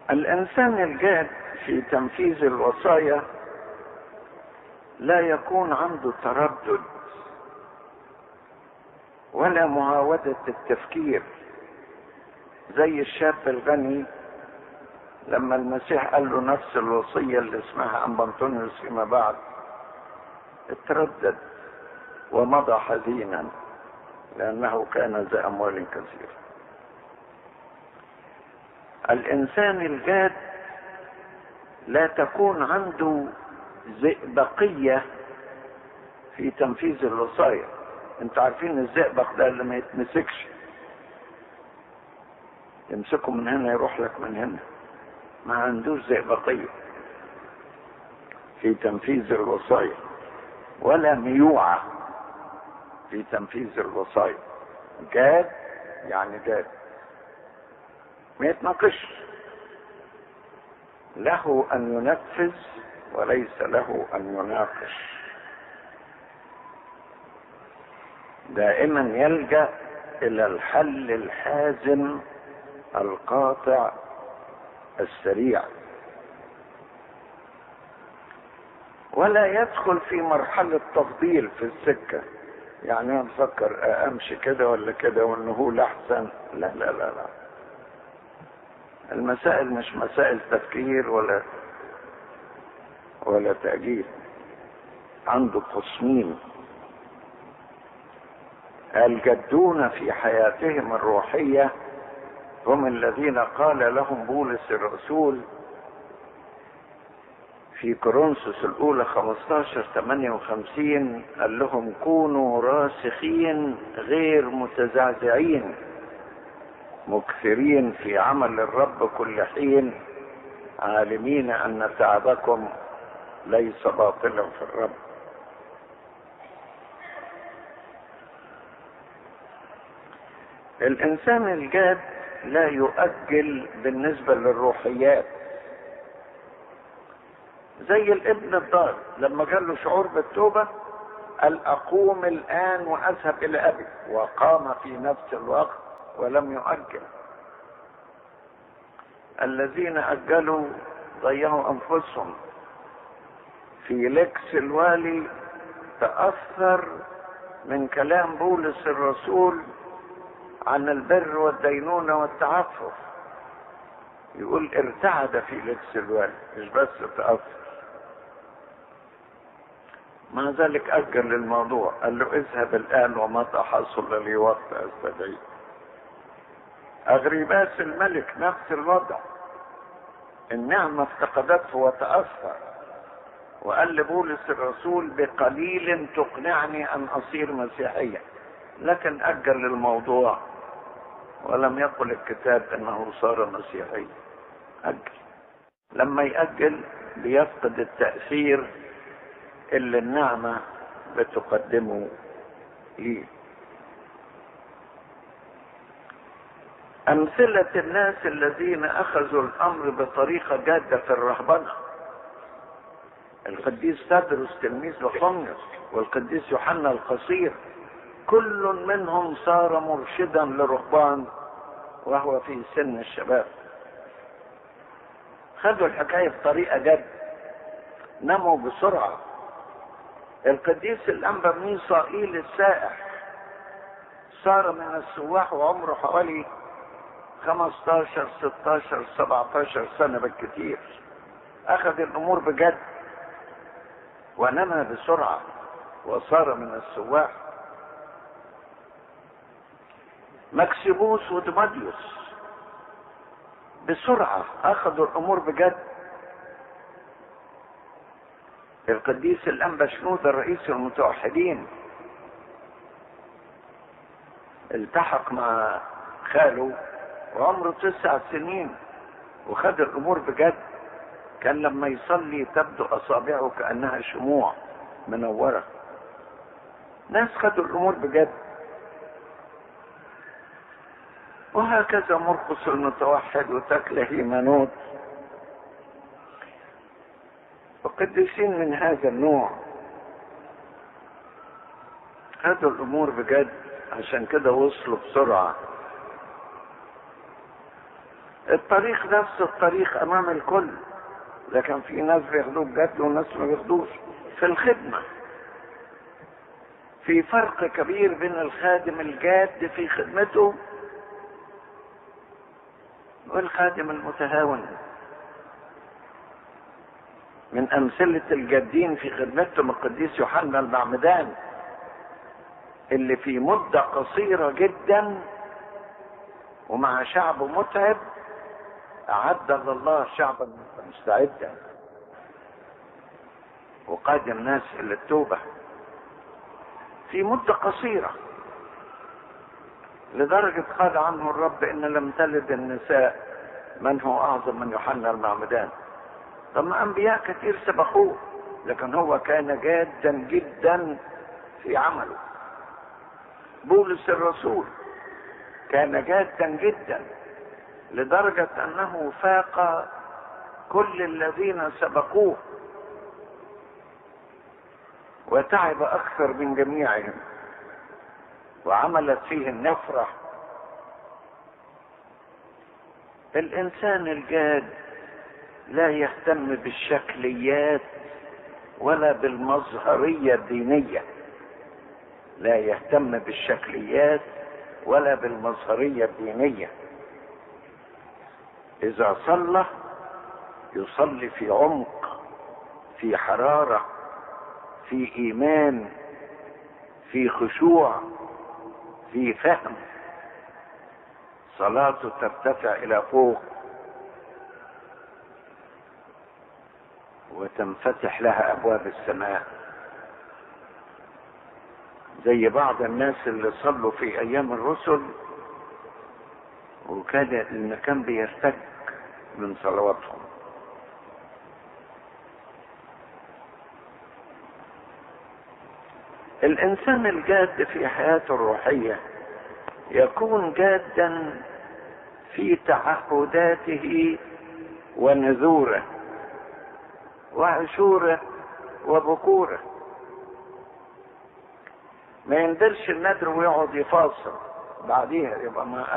الانسان الجاد في تنفيذ الوصايا لا يكون عنده تردد ولا معاودة التفكير زي الشاب الغني لما المسيح قال له نفس الوصية اللي اسمها أم بنطونيوس فيما بعد اتردد ومضى حزينا لأنه كان ذا أموال كثيرة الإنسان الجاد لا تكون عنده زئبقية في تنفيذ الوصايا انتوا عارفين الزئبق ده اللي ما يتمسكش يمسكه من هنا يروح لك من هنا ما عندوش زئبقية في تنفيذ الوصايا ولا ميوعة في تنفيذ الوصايا جاد يعني جاد ما يتناقش له ان ينفذ وليس له ان يناقش دائما يلجا الى الحل الحازم القاطع السريع ولا يدخل في مرحلة تفضيل في السكة يعني انا بفكر امشي كده ولا كده وانه هو الاحسن لا لا لا لا المسائل مش مسائل تفكير ولا ولا تأجيل عنده تصميم الجدون في حياتهم الروحية هم الذين قال لهم بولس الرسول في كورنثوس الأولى 15 58 قال لهم كونوا راسخين غير متزعزعين مكثرين في عمل الرب كل حين عالمين أن تعبكم ليس باطلا في الرب الإنسان الجاد لا يؤجل بالنسبة للروحيات زي الابن الضال لما جاء له شعور بالتوبة قال أقوم الآن وأذهب إلى أبي وقام في نفس الوقت ولم يؤجل الذين أجلوا ضيعوا أنفسهم في لكس الوالي تأثر من كلام بولس الرسول عن البر والدينونة والتعفف يقول ارتعد في لبس الوالي مش بس تأثر مع ذلك أجل الموضوع قال له اذهب الآن ومتى حصل لي وقت أستدعي أغريباس الملك نفس الوضع النعمة افتقدته وتأثر وقال لبولس الرسول بقليل تقنعني أن أصير مسيحيا لكن أجل الموضوع ولم يقل الكتاب أنه صار مسيحيا أجل لما يأجل بيفقد التأثير اللي النعمة بتقدمه ليه أمثلة الناس الذين أخذوا الأمر بطريقة جادة في الرهبنة القديس تدرس تلميذ بطميوس والقديس يوحنا القصير كل منهم صار مرشدا لرهبان وهو في سن الشباب خدوا الحكاية بطريقة جد نموا بسرعة القديس الأنبا ميصائيل السائح صار من السواح وعمره حوالي 15 16 17 سنة بالكثير أخذ الأمور بجد ونمى بسرعة وصار من السواح مكسبوس ودماديوس بسرعة أخذوا الأمور بجد القديس الأنبا شنودة رئيس المتوحدين التحق مع خاله وعمره تسع سنين وخد الأمور بجد كان لما يصلي تبدو أصابعه كأنها شموع منورة ناس خدوا الأمور بجد وهكذا مرقس المتوحد وتكله هيمانوت وقديسين من هذا النوع خدوا الامور بجد عشان كده وصلوا بسرعه الطريق نفس الطريق امام الكل لكن في ناس بياخدوه بجد وناس ما بياخدوش في الخدمة في فرق كبير بين الخادم الجاد في خدمته والخادم المتهاون من أمثلة الجادين في خدمتهم القديس يوحنا المعمدان اللي في مدة قصيرة جدا ومع شعب متعب أعد الله شعبا مستعدا وقاد الناس إلى التوبة في مدة قصيرة لدرجة قال عنه الرب إن لم تلد النساء من هو أعظم من يوحنا المعمدان طب ما أنبياء كثير سبقوه لكن هو كان جادا جدا في عمله بولس الرسول كان جادا جدا لدرجة أنه فاق كل الذين سبقوه وتعب أكثر من جميعهم وعملت فيه النفرة الإنسان الجاد لا يهتم بالشكليات ولا بالمظهرية الدينية لا يهتم بالشكليات ولا بالمظهرية الدينية إذا صلى يصلي في عمق في حرارة في إيمان في خشوع في فهم صلاته ترتفع إلى فوق وتنفتح لها أبواب السماء زي بعض الناس اللي صلوا في أيام الرسل وكان المكان بيرتج من صلواتهم الانسان الجاد في حياته الروحيه يكون جادا في تعهداته ونذوره وعشوره وبكوره ما يندرش الندر ويقعد يفاصل بعديها يبقى ما